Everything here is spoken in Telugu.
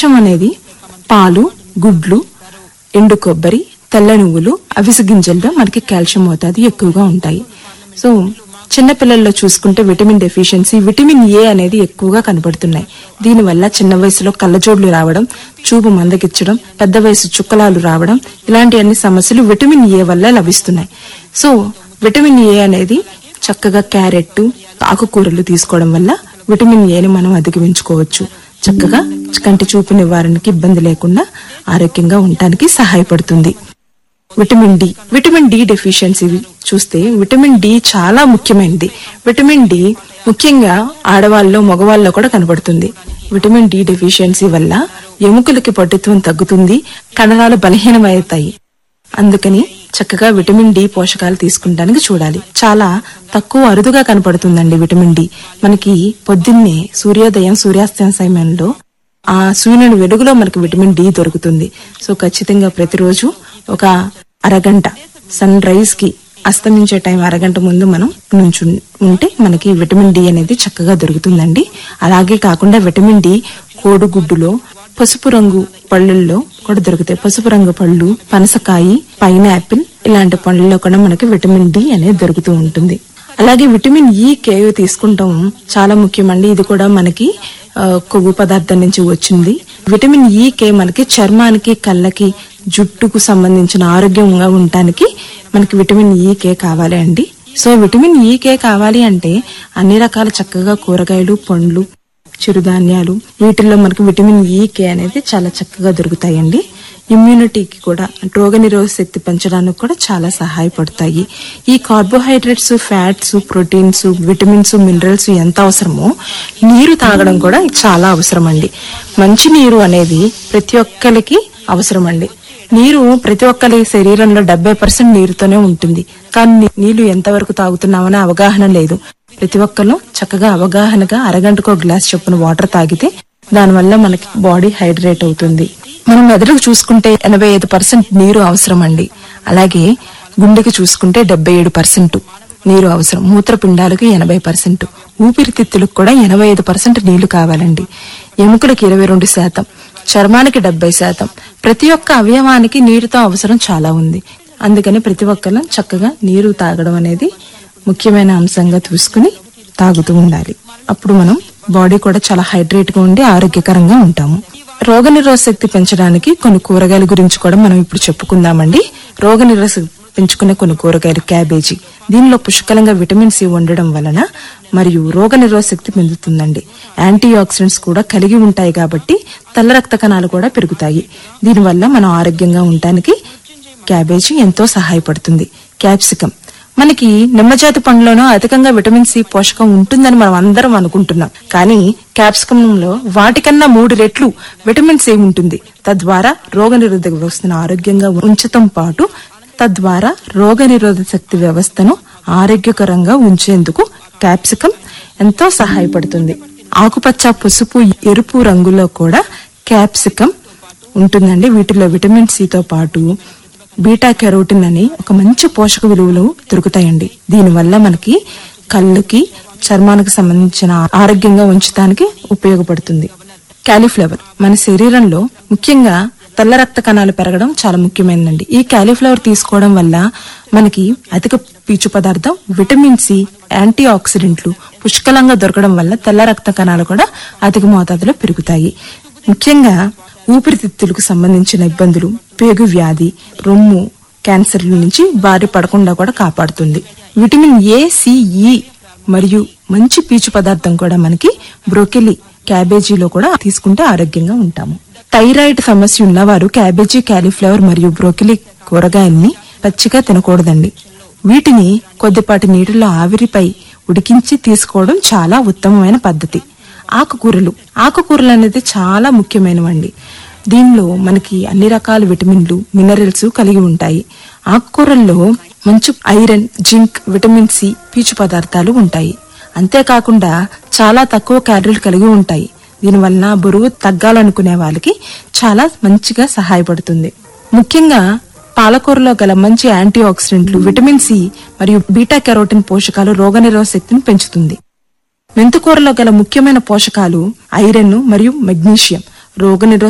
కాల్షియం అనేది పాలు గుడ్లు ఎండు కొబ్బరి తెల్ల నువ్వులు అవిసె గింజల్లో మనకి కాల్షియం మోతాదు ఎక్కువగా ఉంటాయి సో చిన్నపిల్లల్లో చూసుకుంటే విటమిన్ డెఫిషియన్సీ విటమిన్ ఏ అనేది ఎక్కువగా కనబడుతున్నాయి దీనివల్ల చిన్న వయసులో కళ్ళజోడ్లు రావడం చూపు మందగిచ్చడం పెద్ద వయసు చుక్కలాలు రావడం ఇలాంటి అన్ని సమస్యలు విటమిన్ ఏ వల్ల లభిస్తున్నాయి సో విటమిన్ ఏ అనేది చక్కగా క్యారెట్ ఆకుకూరలు తీసుకోవడం వల్ల విటమిన్ ఏని మనం అధిగమించుకోవచ్చు చక్కగా కంటి చూపు నివారణకి ఇబ్బంది లేకుండా ఆరోగ్యంగా ఉండటానికి సహాయపడుతుంది vitamin D vitamin D deficiency చూస్తే విటమిన్ డి చాలా ముఖ్యమైనది విటమిన్ డి ముఖ్యంగా ఆడవాళ్ళలో మగవాళ్ళలో కూడా కనబడుతుంది విటమిన్ డి డెఫిషియన్సీ వల్ల ఎముకలకి పట్టుత్వం తగ్గుతుంది కండరాలు బలహీనమవుతాయి అందుకని చక్కగా విటమిన్ డి పోషకాలు తీసుకుంటానికి చూడాలి చాలా తక్కువ అరుదుగా కనపడుతుందండి విటమిన్ డి మనకి పొద్దున్నే సూర్యోదయం సూర్యాస్తమయం సమయంలో ఆ సూర్యుని వెలుగులో మనకి విటమిన్ డి దొరుకుతుంది సో ఖచ్చితంగా ప్రతిరోజు ఒక అరగంట సన్ రైజ్ కి అస్తమించే టైం అరగంట ముందు మనం నుంచి ఉంటే మనకి విటమిన్ డి అనేది చక్కగా దొరుకుతుందండి అలాగే కాకుండా విటమిన్ డి కోడిగుడ్డులో పసుపు రంగు పళ్ళల్లో కూడా దొరుకుతాయి పసుపు రంగు పళ్ళు పనసకాయ పైనాపిల్ ఇలాంటి పళ్ళల్లో కూడా మనకి విటమిన్ డి అనేది దొరుకుతూ ఉంటుంది అలాగే విటమిన్ ఈ కే తీసుకుంటాం చాలా ముఖ్యమండి ఇది కూడా మనకి ఆ, కొవ్వు పదార్థం నుంచి వచ్చింది విటమిన్ ఈ కే మనకి చర్మానికి కళ్ళకి జుట్టుకు సంబంధించిన ఆరోగ్యంగా ఉండటానికి మనకి విటమిన్ ఈ కే కావాలి అండి సో విటమిన్ ఈ కే కావాలి అంటే అన్ని రకాల చక్కగా కూరగాయలు పండ్లు చిరుధాన్యాలు వీటిల్లో మనకు విటమిన్ ఈ కే అనేది చాలా చక్కగా దొరుకుతాయండి ఇమ్యూనిటీకి కూడా రోగ నిరోధక శక్తి పెంచడానికి కూడా చాలా సహాయపడతాయి ఈ carbohydrates fats proteins vitamins minerals ఎంత అవసరమో నీరు తాగడం కూడా చాలా అవసరం అండి మంచి నీరు అనేది ప్రతి ఒక్కరికి అవసరం అండి నీరు ప్రతి ఒక్కరి శరీరంలో డెబ్బై పర్సెంట్ నీరుతోనే ఉంటుంది కానీ నీ- నీళ్లు ఎంతవరకు తాగుతున్నామనే అవగాహన లేదు ప్రతి ఒక్కరు చక్కగా అవగాహనగా అరగంటకు ఒక గ్లాస్ చొప్పున వాటర్ తాగితే దానివల్ల మనకి బాడీ హైడ్రేట్ అవుతుంది మనం మెదడుకు చూసుకుంటే ఎనభై ఐదు పర్సెంట్ నీరు అవసరం అండి అలాగే గుండెకి చూసుకుంటే డెబ్బై ఏడు పర్సెంట్ నీరు అవసరం మూత్రపిండాలకు ఎనభై పర్సెంట్ ఊపిరితిత్తులకు కూడా ఎనభై ఐదు పర్సెంట్ నీళ్లు కావాలండి ఎముకలకు ఇరవై రెండు శాతం చర్మానికి డెబ్బై శాతం ప్రతి ఒక్క అవయవానికి నీరుతో అవసరం చాలా ఉంది అందుకని ప్రతి ఒక్కరు చక్కగా నీరు తాగడం అనేది ముఖ్యమైన అంశంగా చూసుకుని తాగుతూ ఉండాలి అప్పుడు మనం బాడీ కూడా చాలా హైడ్రేట్ గా ఉండి ఆరోగ్యకరంగా ఉంటాము రోగ శక్తి పెంచడానికి కొన్ని కూరగాయల గురించి కూడా మనం ఇప్పుడు చెప్పుకుందామండి రోగ శక్తి పెంచుకునే కొన్ని కూరగాయలు క్యాబేజీ దీనిలో పుష్కలంగా విటమిన్ సి ఉండడం వలన మరియు రోగ శక్తి పెంచుతుందండి యాంటీ ఆక్సిడెంట్స్ కూడా కలిగి ఉంటాయి కాబట్టి తెల్ల రక్త కణాలు కూడా పెరుగుతాయి దీనివల్ల మనం ఆరోగ్యంగా ఉండటానికి క్యాబేజీ ఎంతో సహాయపడుతుంది క్యాప్సికం మనకి నిమ్మజాతి పండులోనూ అధికంగా విటమిన్ సి పోషకం ఉంటుందని మనం అందరం అనుకుంటున్నాం కానీ క్యాప్సికంలో వాటికన్నా మూడు రెట్లు విటమిన్ సి ఉంటుంది తద్వారా రోగ నిరోధక వ్యవస్థను ఆరోగ్యంగా ఉంచటం పాటు తద్వారా రోగ నిరోధక శక్తి వ్యవస్థను ఆరోగ్యకరంగా ఉంచేందుకు క్యాప్సికం ఎంతో సహాయపడుతుంది ఆకుపచ్చ పసుపు ఎరుపు రంగులో కూడా క్యాప్సికం ఉంటుందండి వీటిలో విటమిన్ సితో పాటు బీటా కెరోటిన్ అని ఒక మంచి పోషక విలువలు దొరుకుతాయండి దీనివల్ల మనకి కళ్ళుకి చర్మానికి సంబంధించిన ఆరోగ్యంగా ఉంచడానికి ఉపయోగపడుతుంది క్యాలీఫ్లవర్ మన శరీరంలో ముఖ్యంగా తెల్ల రక్త కణాలు పెరగడం చాలా ముఖ్యమైనదండి ఈ క్యాలీఫ్లవర్ తీసుకోవడం వల్ల మనకి అధిక పీచు పదార్థం విటమిన్ సి యాంటీ ఆక్సిడెంట్లు పుష్కలంగా దొరకడం వల్ల తెల్ల రక్త కణాలు కూడా అధిక మోతాదులో పెరుగుతాయి ముఖ్యంగా ఊపిరితిత్తులకు సంబంధించిన ఇబ్బందులు పేగు వ్యాధి రొమ్ము క్యాన్సర్ల నుంచి బారి పడకుండా కూడా కాపాడుతుంది విటమిన్ ఏ సిఈ మరియు మంచి పీచు పదార్థం కూడా మనకి బ్రోకెలి క్యాబేజీలో కూడా తీసుకుంటే ఆరోగ్యంగా ఉంటాము థైరాయిడ్ సమస్య ఉన్నవారు క్యాబేజీ క్యాలీఫ్లవర్ మరియు బ్రోకెలి కూరగాయల్ని పచ్చిగా తినకూడదండి వీటిని కొద్దిపాటి నీటిలో ఆవిరిపై ఉడికించి తీసుకోవడం చాలా ఉత్తమమైన పద్ధతి ఆకుకూరలు ఆకుకూరలు అనేది చాలా ముఖ్యమైనవండి దీనిలో మనకి అన్ని రకాల విటమిన్లు మినరల్స్ కలిగి ఉంటాయి ఆకుకూరల్లో మంచి ఐరన్ జింక్ విటమిన్ సి పీచు పదార్థాలు ఉంటాయి అంతేకాకుండా చాలా తక్కువ క్యాలరీలు కలిగి ఉంటాయి దీనివల్ల బరువు తగ్గాలనుకునే వాళ్ళకి చాలా మంచిగా సహాయపడుతుంది ముఖ్యంగా పాలకూరలో గల మంచి యాంటీ ఆక్సిడెంట్లు విటమిన్ సి మరియు బీటా కెరోటిన్ పోషకాలు రోగనిరోధక శక్తిని పెంచుతుంది మెంతుకూరలో గల ముఖ్యమైన పోషకాలు ఐరన్ మరియు మెగ్నీషియం రోగనిరోధక